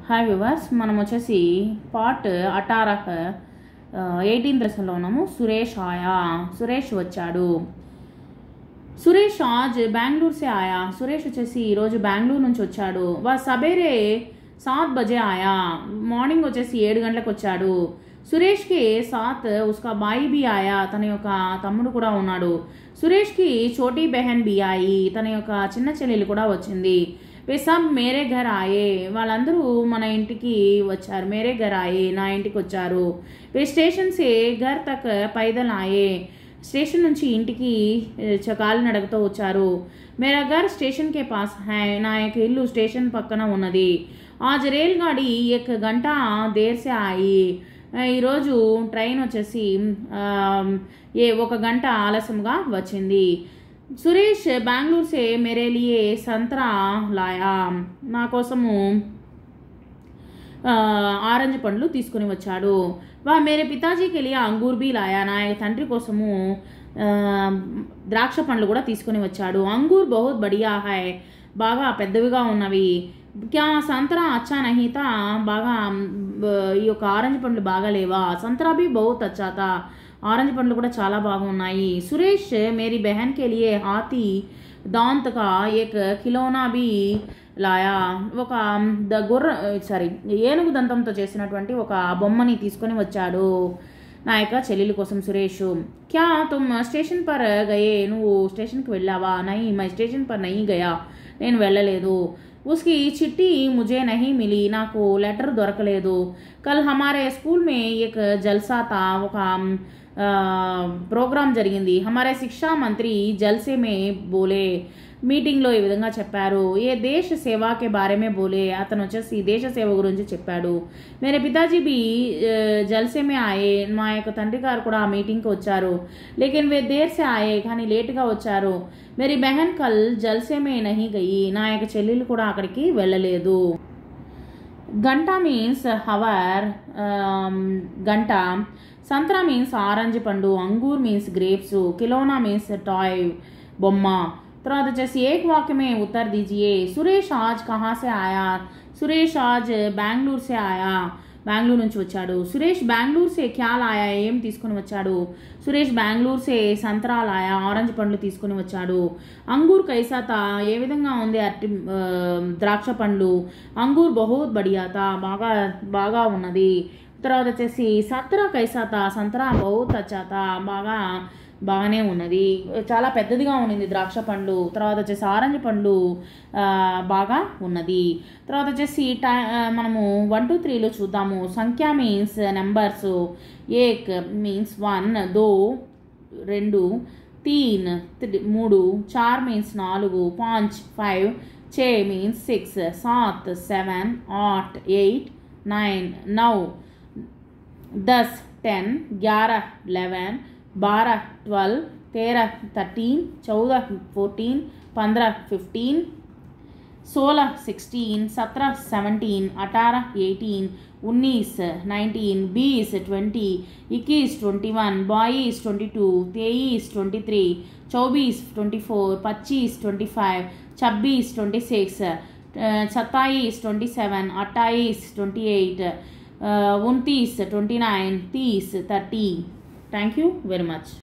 hi viewers మనం వచ్చేసి part అటారహ్ eighteenth లెసన్లో ఉన్నాము సురేష్ ఆయా సురేష్ వచ్చాడు సురేష్ ఆజ్ బెంగళూరు సే ఆయా సురేష్ వచ్చేసి ఈరోజు బెంగళూరు నుంచి వచ్చాడు వా సబేరే సాత్ బజే ఆయా మార్నింగ్ వచ్చేసి ఏడు గంటలకు వచ్చాడు సురేష్కి సాత్ ఉస్కా బాయి బి ఆయా తన యొక్క తమ్ముడు కూడా ఉన్నాడు సురేష్కి చోటీ బెహన్ బి ఆయి తన యొక్క చిన్న చెల్లెలు కూడా వచ్చింది వే సబ్ మేరే ఘర్ ఆయే వాళ్ళందరూ మన ఇంటికి వచ్చారు మేరే ఘర్ ఆయే నా ఇంటికి వచ్చారు వే స్టేషన్ సే ఘర్ తక్ పైదల్ ఆయే స్టేషన్ నుంచి ఇంటికి చ- కాలినడకతో వచ్చారు మేరా ఘర్ స్టేషన్ కే పాస్ హై నా యొక్క ఇల్లు స్టేషన్ పక్కన ఉన్నది ఆజ్ రైల్ గాడి ఎక్ గంట దేర్సే ఆయి ఆ, ఈరోజు ట్రైన్ వచ్చేసి ఆ, ఏ ఒక గంట ఆలస్యంగా వచ్చింది సురేష్ బెంగళూరు సే మేరే లియే సంత్రా లాయా నా కోసము ఆ, ఆరెంజ్ పండ్లు తీసుకుని వచ్చాడు వా మేరే పితాజీకి వెళ్ళి అంగూర్ బీ లాయా నా యొక్క తండ్రి కోసము ఆ, ద్రాక్ష పండ్లు కూడా తీసుకుని వచ్చాడు అంగూర్ బహుత్ బడియా హై బాగా పెద్దవిగా ఉన్నవి క్యా సంతరా అచ్చా నహీతా బాగా బ- ఈ యొక్క ఆరెంజ్ పండ్లు బాగా లేవా సంతరా బి బహుత్ అచ్చాతా ఆరెంజ్ పండ్లు కూడా చాలా బాగున్నాయి సురేష్ మేరీ బెహన్ కే లియే హాతీ దాంత్ కా ఏక్ ఖిలోనా బి లాయా ఒక ద గుర్ర సారీ ఏనుగు దంతంతో చేసినటువంటి ఒక బొమ్మని తీసుకొని వచ్చాడు నా యొక్క చెల్లెలి కోసం సురేష్ క్యా తుమ్ స్టేషన్ పర్ గయే నువ్వు స్టేషన్కి వెళ్ళావా నై మై స్టేషన్ పర్ నహీ గయా నేను వెళ్ళలేదు ఉస్కి చిట్టి ముజే నహీ మిలి నాకు లెటర్ దొరకలేదు కల్ హమారే స్కూల్ మే ఏక్ జల్సా తా ఒక ఆ, ప్రోగ్రాం జరిగింది హమారే శిక్షా మంత్రి జల్సే మే బోలే మీటింగ్లో ఈ విధంగా చెప్పారు ఏ దేశ సేవాకే బారేమే బోలే అతను వచ్చేసి దేశ సేవ గురించి చెప్పాడు మేరే పితాజీ బి ఆ, జల్సే మే ఆయే మా యొక్క తండ్రి గారు కూడా ఆ మీటింగ్కి వచ్చారు లేకిన్ వే దేర్ సే ఆయే కానీ లేటుగా వచ్చారు మేరీ బెహన్ కల్ జల్సే మే నహీ గయి నా యొక్క చెల్లెలు కూడా అక్కడికి వెళ్ళలేదు గంట మీన్స్ హవర్ గంట సంత్రా మీన్స్ ఆరెంజ్ పండు అంగూర్ మీన్స్ గ్రేప్స్ కిలోనా మీన్స్ టాయ్ బొమ్మ తర్వాత వచ్చేసి ఏక్ వాక్య में उत्तर दीजिए సురేష్ ఆజ్ కహా సే ఆయా సురేష్ ఆజ్ బెంగళూరు సే ఆయా బెంగళూరు నుంచి వచ్చాడు సురేష్ బెంగళూరు సే క్యాల్ ఆయా ఏం తీసుకుని వచ్చాడు సురేష్ బెంగళూరు సే సంత్రాలు ఆయా ఆరెంజ్ పండ్లు తీసుకుని వచ్చాడు అంగూర్ కైసాతా ఏ విధంగా ఉంది అరటి ఆ, ద్రాక్ష పండ్లు అంగూర్ బహుత్ బడియాతా బాగా బాగా ఉన్నది తర్వాత వచ్చేసి సంతరా కైసాతా సంతరా బహుత్ అచ్చాతా బాగా బాగానే ఉన్నది చాలా పెద్దదిగా ఉన్నది ద్రాక్ష పండ్లు తర్వాత వచ్చేసి ఆరెంజ్ పండ్లు ఆ, బాగా ఉన్నది తర్వాత వచ్చేసి టై ఆ, మనము వన్ టూ త్రీలో చూద్దాము సంఖ్య మీన్స్ నెంబర్స్ ఏక్ మీన్స్ వన్ దో రెండు తీన్ త్రి- మూడు చార్ మీన్స్ నాలుగు పాంచ్ ఫైవ్ చే మీన్స్ సిక్స్ సాత్ సెవెన్ ఆట్ ఎయిట్ నైన్ నౌ दस टेन ग्यारह इलेवन बारह ट्वेल्व तेरह थर्टीन चौदह फोर्टीन पंद्रह फिफ्टीन सोलह सिक्सटीन सत्रह सेवनटीन अठारह एटीन उन्नीस नाइनटीन बीस ट्वेंटी इक्कीस ट्वेंटी वन बाईस ट्वेंटी टू तेईस ट्वेंटी थ्री चौबीस ट्वेंटी फोर पच्चीस ट्वेंटी फाइव छब्बीस ट्वेंटी सिक्स सत्ताईस ट्वेंटी सेवन अट्ठाईस ट्वेंटी एट उनतीस ट्वेंटी नाइन तीस thirty thank you very much